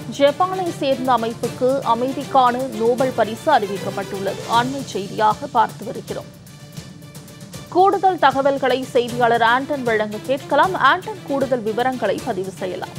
ஜப்பானை சேர்ந்த அமைப்புக்கு அமைதிக்கான நோபல் பரிசு அறிவிக்கப்பட்டுள்ளது அண்மை செய்தியாக பார்த்து வருகிறோம் கூடுதல் தகவல்களை செய்தியாளர் ஆண்டன் வழங்க கேட்கலாம் ஆண்டன் கூடுதல் விவரங்களை பதிவு செய்யலாம்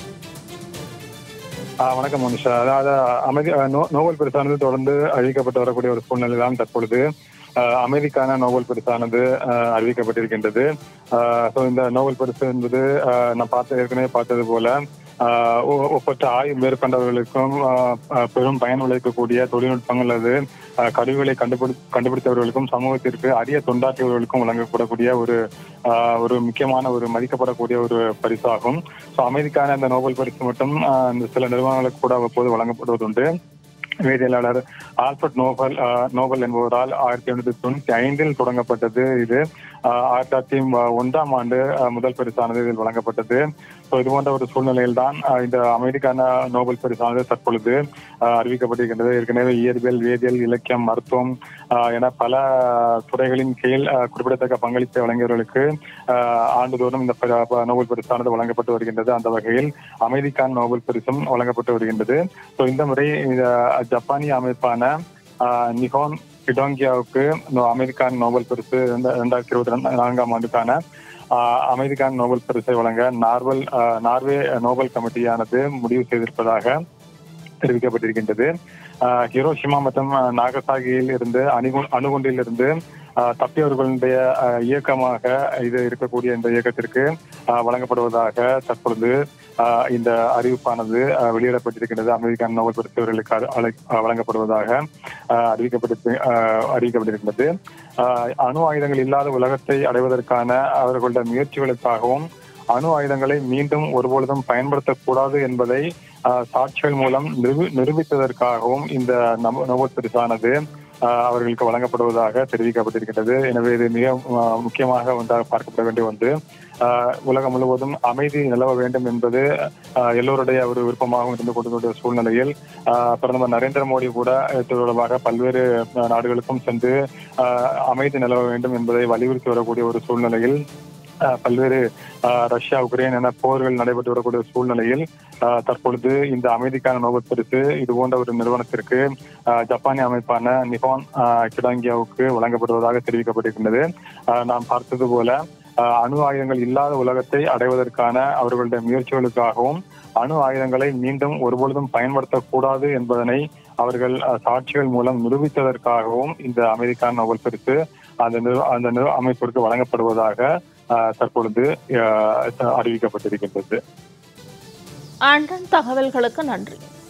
ஆ, வணக்கம் மனுஷா அதாவது அமைதி ஆ, நோ- நோபல் பரிசானது தொடர்ந்து அறிவிக்கப்பட்டு வரக்கூடிய ஒரு சூழ்நிலை தான் தற்பொழுது ஆ, அமைதிக்கான நோபல் பரிசானது ஆ, அறிவிக்கப்பட்டிருக்கின்றது ஸோ இந்த நோபல் பரிசு என்பது ஆ, நான் பார்த்த ஏற்கனவே பார்த்தது போல ஆ, ஒ- ஒப்பற்ற ஆய்வு மேற்கொண்டவர்களுக்கும் ஆ, ஆ, பெரும் பயன் விளைவிக்கக்கூடிய தொழில்நுட்பங்கள் அது ஆ, கருவிகளை கண்டுபிடி கண்டுபிடித்தவர்களுக்கும் சமூகத்திற்கு அரிய தொண்டாற்றியவர்களுக்கும் வழங்கப்படக்கூடிய ஒரு ஆ, ஒரு முக்கியமான ஒரு மதிக்கப்படக்கூடிய ஒரு பரிசாகும் ஸோ அமைதிக்கான இந்த நோபல் பரிசு மட்டும் ஆ, இந்த சில நிறுவனங்களுக்கு கூட அவ்வப்போது வழங்கப்படுவதுண்டு வேதியியலாளர் ஆல்பர்ட் நோபல் ஆ, நோபல் என்பவரால் ஆயிரத்தி எண்ணூத்தி தொண்ணூத்தி ஐந்தில் தொடங்கப்பட்டது இது ஆ, ஆயிரத்தி தொள்ளாயிரத்தி ஒன்றாம் ஆண்டு ஆ, முதல் பரிசானது இதில் வழங்கப்பட்டது ஸோ இது போன்ற ஒரு சூழ்நிலையில் தான் இந்த அமைதிக்கான நோபல் பரிசானது தற்பொழுது ஆ, அறிவிக்கப்பட்டிருக்கின்றது ஏற்கனவே இயற்பியல் வேதியியல் இலக்கியம் மருத்துவம் ஆ, என பல துறைகளின் கீழ் ஆ, குறிப்பிடத்தக்க பங்களிப்பை வழங்கியவர்களுக்கு ஆ, ஆண்டுதோறும் இந்த ப- ப- நோபல் பரிசானது வழங்கப்பட்டு வருகின்றது அந்த வகையில் அமைதிக்கான நோபல் பரிசும் வழங்கப்பட்டு வருகின்றது ஸோ இந்த முறை இந்த ஜப்பானிய அமைப்பான ஆ, நிஹோன் கிடோங்கியாவுக்கு நோ- அமெரிக்கான நோபல் பரிசு இரண்ட- இரண்டாயிரத்தி இருபத்தி ரெண்டு நான்காம் ஆண்டுக்கான ஆ, அமைதிக்கான நோபல் பரிசை வழங்க நார்வல் ஆ, நார்வே நோபல் கமிட்டியானது முடிவு செய்திருப்பதாக தெரிவிக்கப்பட்டிருக்கின்றது ஆ, ஹிரோஷிமா மற்றும் ஆ, நாகசாகியில் இருந்து அணுகு அணுகுண்டில் இருந்து ஆ, தப்பியவர்களுடைய ஆ, இயக்கமாக இது இருக்கக்கூடிய இந்த இயக்கத்திற்கு ஆ, வழங்கப்படுவதாக தற்பொழுது ஆ, இந்த அறிவிப்பானது ஆ, வெளியிடப்பட்டிருக்கின்றது அமெரிக்கன் நோபல் பரிசுகளுக்கு அழ- அழை- ஆ, வழங்கப்படுவதாக ஆ, அறிவிக்கப்பட்டு ஆ, அறிவிக்கப்பட்டிருக்கின்றது ஆ, அணு ஆயுதங்கள் இல்லாத உலகத்தை அடைவதற்கான அவர்களுடைய முயற்சிகளுக்காகவும் அணு ஆயுதங்களை மீண்டும் ஒருபொழுதும் பயன்படுத்தக்கூடாது என்பதை ஆ, சாட்சிகள் மூலம் நிரூபி நிரூபித்ததற்காகவும் இந்த நப- நோபல் பரிசானது ஆ, அவர்களுக்கு வழங்கப்படுவதாக தெரிவிக்கப்பட்டிருக்கின்றது எனவே இது மிக ஆ, முக்கியமாக ஒன்றாக பார்க்கப்பட வேண்டிய ஒன்று ஆ, உலகம் முழுவதும் அமைதி நிலவ வேண்டும் என்பது ஆ, எல்லோருடைய ஒரு விருப்பமாக இருந்து கொண்டிருக்கிற சூழ்நிலையில் ஆ, பிரதமர் நரேந்திர மோடி கூட இது தொடர்பாக பல்வேறு ஆ, நாடுகளுக்கும் சென்று ஆ, அமைதி நிலவ வேண்டும் என்பதை வலியுறுத்தி வரக்கூடிய ஒரு சூழ்நிலையில் ஆ, பல்வேறு ஆ, ரஷ்யா உக்ரைன் என போர்கள் நடைபெற்று வரக்கூடிய சூழ்நிலையில் ஆ, தற்பொழுது இந்த அமைதிக்கான நோபல் பரிசு இது போன்ற ஒரு நிறுவனத்திற்கு ஆ, ஜப்பானிய அமைப்பான நிஹான் ஆ, கிடாங்கியாவுக்கு வழங்கப்படுவதாக தெரிவிக்கப்பட்டிருக்கின்றது ஆ, நாம் பார்த்தது போல ஆ, அணு ஆயுதங்கள் இல்லாத உலகத்தை அடைவதற்கான அவர்களுடைய முயற்சிகளுக்காகவும் அணு ஆயுதங்களை மீண்டும் ஒருபொழுதும் பயன்படுத்தக்கூடாது என்பதனை அவர்கள் ஆ, சாட்சிகள் மூலம் நிரூபித்ததற்காகவும் இந்த அமெரிக்கான நோபல் பரிசு அந்த நிறு- அந்த நிறு- அமைப்பிற்கு வழங்கப்படுவதாக ஆ, தற்பொழுது ஆ, அறிவிக்கப்பட்டிருக்கின்றது ஆண்டன் தகவல்களுக்கு நன்றி